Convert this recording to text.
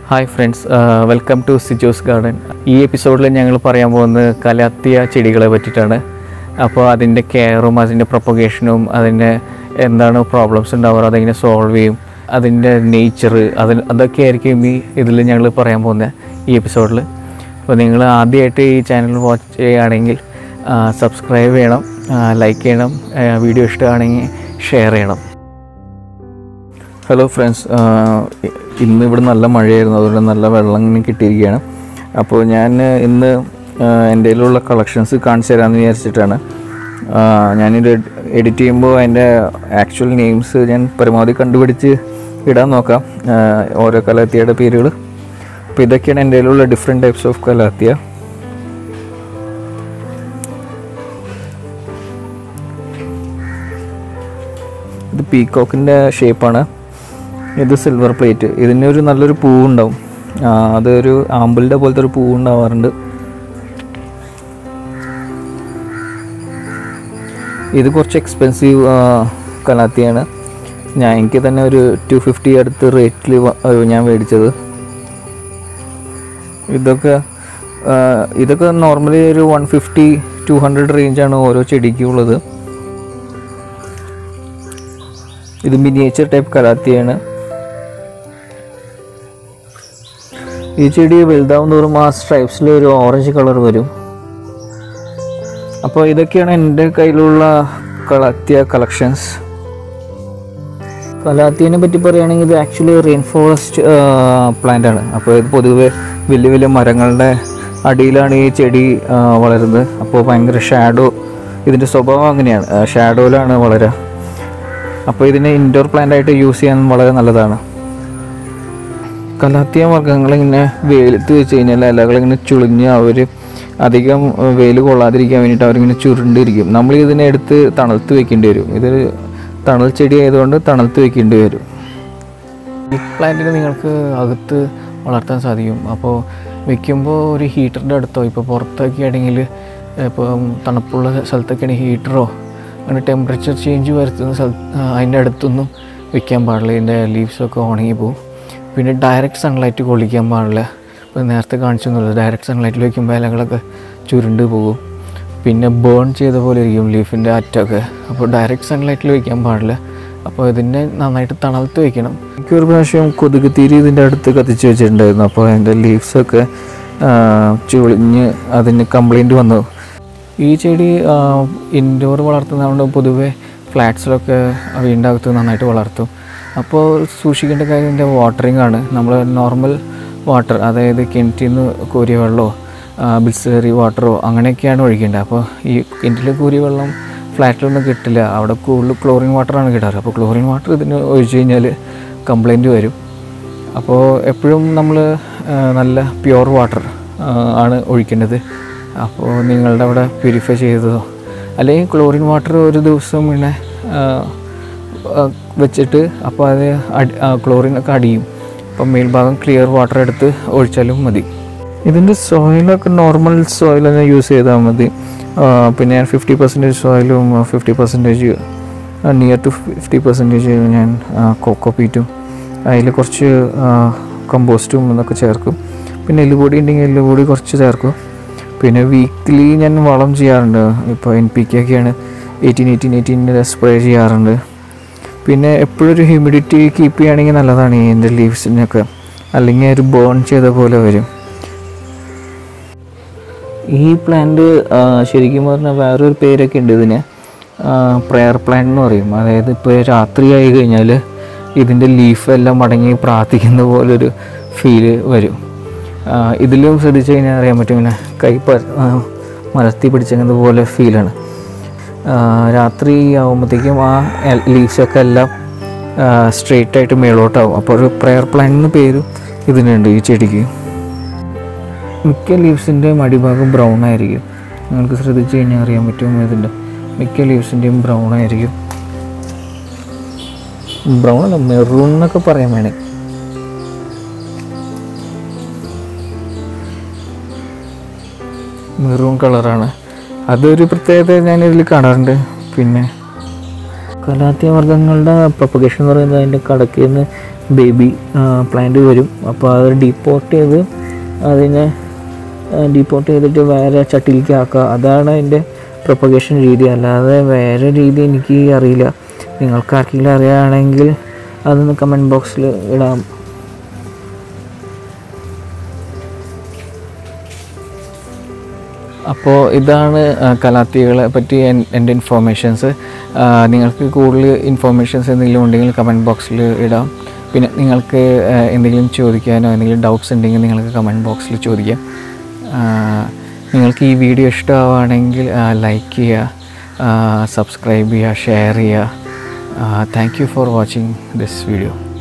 hi friends welcome to Sijo's garden ഈ എപ്പിസോഡിൽ ഞങ്ങൾ പറയാൻ പോകുന്നത് കലാത്തിയ ചെടികളെ പറ്റിയിട്ടാണ് അപ്പോൾ അതിൻ്റെ കെയറും അതിൻ്റെ പ്രൊപ്പഗേഷനും അതിൻ്റെ എന്താണ് പ്രോബ്ലംസ് ഉണ്ടാവുക അതെങ്ങനെ സോൾവ് ചെയ്യും അതിൻ്റെ നേച്ചർ അത് അതൊക്കെ ആയിരിക്കും ഈ ഇതിൽ ഞങ്ങൾ പറയാൻ പോകുന്നത് ഈ എപ്പിസോഡിൽ അപ്പോൾ നിങ്ങൾ ആദ്യമായിട്ട് ഈ ചാനൽ വാച്ച് ചെയ്യുകയാണെങ്കിൽ സബ്സ്ക്രൈബ് ചെയ്യണം ലൈക്ക് ചെയ്യണം വീഡിയോ ഇഷ്ടമാണെങ്കിൽ ഷെയർ ചെയ്യണം ഹലോ ഫ്രണ്ട്സ് ഇന്ന് ഇവിടെ നല്ല മഴയായിരുന്നു അതുകൊണ്ട് നല്ല വെള്ളം ഇങ്ങനെ കിട്ടിയിരിക്കുകയാണ് അപ്പോൾ ഞാൻ ഇന്ന് ആ, എൻ്റെ കയ്യിലുള്ള കളക്ഷൻസ് കാണിച്ചു തരാമെന്ന് വിചാരിച്ചിട്ടാണ് ആ, ഞാനിത് എഡിറ്റ് ചെയ്യുമ്പോൾ അതിൻ്റെ ആക്ച്വൽ നെയിംസ് ഞാൻ പരമാവധി കണ്ടുപിടിച്ച് ഇടാൻ നോക്കാം ആ, ഓരോ കലാത്തിയുടെ പേരുകൾ അപ്പോൾ ഇതൊക്കെയാണ് എൻ്റെ കയ്യിലുള്ള ഡിഫറെൻറ്റ് ടൈപ്സ് ഓഫ് കലാത്തിയ ഇത് പീക്കോക്കിൻ്റെ ഷേപ്പാണ് ഇത് സിൽവർ പ്ലേറ്റ് ഇതിന് ഒരു നല്ലൊരു പൂവുണ്ടാവും ആ, അതൊരു ആമ്പിളിൻ്റെ പോലത്തെ ഒരു പൂവ് ഉണ്ടാവാറുണ്ട് ഇത് കുറച്ച് എക്സ്പെൻസീവ് കലാത്തിയാണ് ഞാൻ എനിക്ക് തന്നെ ഒരു ടു ഫിഫ്റ്റി അടുത്ത് റേറ്റിൽ ഞാൻ മേടിച്ചത് ഇതൊക്കെ ആ, ഇതൊക്കെ നോർമലി ഒരു വൺ ഫിഫ്റ്റി ടു ഹൺഡ്രഡ് റേഞ്ചാണ് ഓരോ ചെടിക്കും ഉള്ളത് ഇത് മിനിയേച്ചർ ടൈപ്പ് കലാത്തിയാണ് ഈ ചെടി വലുതാവും തോറും ആ സ്ട്രൈപ്സിൽ ഒരു ഓറഞ്ച് കളർ വരും അപ്പോൾ ഇതൊക്കെയാണ് എൻ്റെ കയ്യിലുള്ള കളത്തിയ കളക്ഷൻസ് കലാത്തിയനെ പറ്റി പറയുകയാണെങ്കിൽ ഇത് ആക്ച്വലി റെയിൻ ഫോറസ്റ്റ് പ്ലാന്റ് ആണ് അപ്പോൾ ഇത് പൊതുവെ വലിയ വലിയ മരങ്ങളുടെ അടിയിലാണ് ഈ ചെടി ആ, വളരുന്നത് അപ്പോൾ ഭയങ്കര ഷാഡോ ഇതിൻ്റെ സ്വഭാവം അങ്ങനെയാണ് ഷാഡോയിലാണ് വളരുക അപ്പോൾ ഇതിനെ ഇൻഡോർ പ്ലാന്റ് ആയിട്ട് യൂസ് ചെയ്യാൻ വളരെ നല്ലതാണ് കലാത്തിയ വർഗ്ഗങ്ങളിങ്ങനെ വെയിലത്ത് വെച്ച് കഴിഞ്ഞാൽ ഇലകളിങ്ങനെ ചുളിഞ്ഞ് അവർ അധികം വെയിൽ കൊള്ളാതിരിക്കാൻ വേണ്ടിയിട്ട് അവരിങ്ങനെ ചുരുണ്ടിരിക്കും നമ്മൾ ഇതിനെ എടുത്ത് തണുത്ത് വെക്കേണ്ടി വരും ഇത് തണൽ ചെടി ആയതുകൊണ്ട് തണുത്ത് വെക്കേണ്ടി വരും ഈ പ്ലാന്റിന് നിങ്ങൾക്ക് അകത്ത് വളർത്താൻ സാധിക്കും അപ്പോൾ വെക്കുമ്പോൾ ഒരു ഹീറ്ററിൻ്റെ അടുത്തോ ഇപ്പോൾ പുറത്തൊക്കെ ആണെങ്കിൽ ഇപ്പോൾ തണുപ്പുള്ള സ്ഥലത്തൊക്കെ ആണെങ്കിൽ ഹീറ്ററോ അങ്ങനെ ടെമ്പറേച്ചർ ചേഞ്ച് വരുത്തുന്ന സ്ഥല അതിൻ്റെ അടുത്തൊന്നും വെക്കാൻ പാടില്ല ഇതിൻ്റെ ലീവ്സൊക്കെ ഉണങ്ങി പോകും പിന്നെ ഡയറക്റ്റ് സൺലൈറ്റ് കൊള്ളിക്കാൻ പാടില്ല ഇപ്പോൾ നേരത്തെ കാണിച്ചൊന്നുമില്ല ഡയറക്റ്റ് സൺലൈറ്റിൽ വയ്ക്കുമ്പോൾ ഇലകളൊക്കെ ചുരുണ്ട് പോകും പിന്നെ ബേൺ ചെയ്ത പോലെ ഇരിക്കും ലീഫിൻ്റെ അറ്റൊക്കെ അപ്പോൾ ഡയറക്റ്റ് സൺലൈറ്റിൽ വയ്ക്കാൻ പാടില്ല അപ്പോൾ ഇതിനെ നന്നായിട്ട് തണലത്ത് വെക്കണം എനിക്ക് ഒരു പ്രാവശ്യം കൊതുക് തിരി ഇതിൻ്റെ അടുത്ത് കത്തിച്ച് വെച്ചിട്ടുണ്ടായിരുന്നു അപ്പോൾ അതിൻ്റെ ലീവ്സൊക്കെ ചുളിഞ്ഞ് അതിന് കംപ്ലൈൻറ്റ് വന്നു ഈ ചെടി ഇൻഡോർ വളർത്തുന്നതുകൊണ്ട് പൊതുവെ ഫ്ലാറ്റ്സിലൊക്കെ വീടിൻ്റെ അകത്ത് നന്നായിട്ട് വളർത്തും അപ്പോൾ സൂക്ഷിക്കേണ്ട കാര്യം ഇതിൻ്റെ വാട്ടറിങ് ആണ് നമ്മൾ നോർമൽ വാട്ടർ അതായത് കിണറ്റിൽ നിന്ന് കോരിയ വെള്ളമോ ബിൽസറി വാട്ടറോ അങ്ങനെയൊക്കെയാണ് ഒഴിക്കേണ്ടത് അപ്പോൾ ഈ കിണറ്റിൽ കോരിയ വെള്ളം ഫ്ലാറ്റിലൊന്നും കിട്ടില്ല അവിടെ കൂടുതൽ ക്ലോറിൻ വാട്ടറാണ് കിട്ടാറ് അപ്പോൾ ക്ലോറിൻ വാട്ടർ ഇതിന് ഒഴിച്ചു കഴിഞ്ഞാൽ കംപ്ലൈൻറ്റ് വരും അപ്പോൾ എപ്പോഴും നമ്മൾ നല്ല പ്യുവർ വാട്ടർ ആണ് ഒഴിക്കേണ്ടത് അപ്പോൾ നിങ്ങളുടെ അവിടെ പ്യൂരിഫൈ ചെയ്തതോ അല്ലെങ്കിൽ ക്ലോറിൻ വാട്ടർ ഒരു ദിവസം ഇങ്ങനെ ആ, ആ, വെച്ചിട്ട് അപ്പോൾ അത് അടി ക്ലോറിനൊക്കെ അടിയും അപ്പം മേൽഭാഗം ക്ലിയർ വാട്ടർ എടുത്ത് ഒഴിച്ചാലും മതി ഇതിൻ്റെ സോയിലൊക്കെ നോർമൽ സോയിൽ തന്നെ യൂസ് ചെയ്താൽ മതി ആ, പിന്നെ ഞാൻ ഫിഫ്റ്റി പെർസെൻറ്റേജ് സോയിലും fifty percentage near to fifty percentage ഞാൻ കോക്കോപീറ്റും അതിൽ കുറച്ച് കമ്പോസ്റ്റും എന്നൊക്കെ ചേർക്കും പിന്നെ എല്ലുപൊടി ഉണ്ടെങ്കിൽ എല്ലുപൊടി കുറച്ച് ചേർക്കും പിന്നെ വീക്ക്ലി ഞാൻ വളം ചെയ്യാറുണ്ട് ഇപ്പോൾ എൻ പി കെ ഒക്കെയാണ് എയ്റ്റീൻ എയ്റ്റീൻ എയ്റ്റീൻ്റെ സ്പ്രേ ചെയ്യാറുണ്ട് പിന്നെ എപ്പോഴും ഒരു ഹ്യൂമിഡിറ്റി കീപ്പ് ചെയ്യുകയാണെങ്കിൽ നല്ലതാണ് ഈ എൻ്റെ ലീവ്സിനൊക്കെ അല്ലെങ്കിൽ ഒരു ബേൺ ചെയ്ത പോലെ വരും ഈ പ്ലാന്റ് ശരിക്കും പറഞ്ഞാൽ വേറൊരു പേരൊക്കെ ഉണ്ട് ഇതിന് പ്രെയർ പ്ലാന്റ് എന്ന് പറയും അതായത് ഇപ്പോൾ രാത്രിയായി കഴിഞ്ഞാൽ ഇതിൻ്റെ ലീഫ് എല്ലാം മടങ്ങി പ്രാർത്ഥിക്കുന്ന പോലൊരു ഫീല് വരും ആ, ഇതിലും ശ്രദ്ധിച്ചു കഴിഞ്ഞാൽ അറിയാൻ പറ്റും ഇങ്ങനെ കൈ പ ആ, മലർത്തി പിടിച്ചത് പോലെ ഫീലാണ് രാത്രി ആകുമ്പോഴത്തേക്കും ആ ലീവ്സൊക്കെ എല്ലാം സ്ട്രെയിറ്റ് ആയിട്ട് മേളോട്ടാവും അപ്പോൾ ഒരു പ്രെയർ പ്ലാന്റ് എന്ന് പേരും ഇതിനുണ്ട് ഈ ചെടിക്ക് മിക്ക ലീവ്സിൻ്റെയും അടിഭാഗം ബ്രൗൺ ആയിരിക്കും നിങ്ങൾക്ക് ശ്രദ്ധിച്ചു കഴിഞ്ഞാൽ അറിയാൻ പറ്റും ഇതിൻ്റെ മിക്ക ലീവ്സിൻ്റെയും ബ്രൗൺ ആയിരിക്കും ബ്രൗൺ അല്ല മെറൂൺ എന്നൊക്കെ പറയാൻ വേണേ മെറൂൺ കളറാണ് അതൊരു പ്രത്യേകത ഞാൻ ഇതിൽ കാണാറുണ്ട് പിന്നെ കലാത്തിയ വർഗ്ഗങ്ങളുടെ പ്രൊപ്പഗേഷൻ എന്ന് പറയുന്നത് അതിൻ്റെ കടക്കിൽ നിന്ന് ബേബി പ്ലാന്റ് വരും അപ്പോൾ അത് ഡീപ്പോർട്ട് ചെയ്ത് അതിനെ ഡീപ്പോർട്ട് ചെയ്തിട്ട് വേറെ ചട്ടിയിലേക്ക് ആക്കുക അതാണ് അതിൻ്റെ പ്രൊപ്പഗേഷൻ രീതി അല്ലാതെ വേറെ രീതി എനിക്ക് അറിയില്ല നിങ്ങൾക്ക് ആർക്കെങ്കിലും അറിയുകയാണെങ്കിൽ അതൊന്ന് കമൻറ്റ് ബോക്സിൽ ഇടാം അപ്പോൾ ഇതാണ് ആ, കലാത്തികളെ പറ്റി എൻ- എൻ്റെ ഇൻഫോർമേഷൻസ് നിങ്ങൾക്ക് കൂടുതൽ ഇൻഫോർമേഷൻസ് എന്തെങ്കിലും ഉണ്ടെങ്കിൽ കമൻറ്റ് ബോക്സിൽ ഇടാം പിന്നെ നിങ്ങൾക്ക് ആ, എന്തെങ്കിലും ചോദിക്കാനോ എന്തെങ്കിലും ഡൗട്ട്സ് ഉണ്ടെങ്കിൽ നിങ്ങൾക്ക് കമൻറ്റ് ബോക്സിൽ ചോദിക്കാം ആ, നിങ്ങൾക്ക് ഈ വീഡിയോ ഇഷ്ടമാവുകയാണെങ്കിൽ ലൈക്ക് ചെയ്യുക സബ്സ്ക്രൈബ് ചെയ്യുക ഷെയർ ചെയ്യുക thank you for watching this video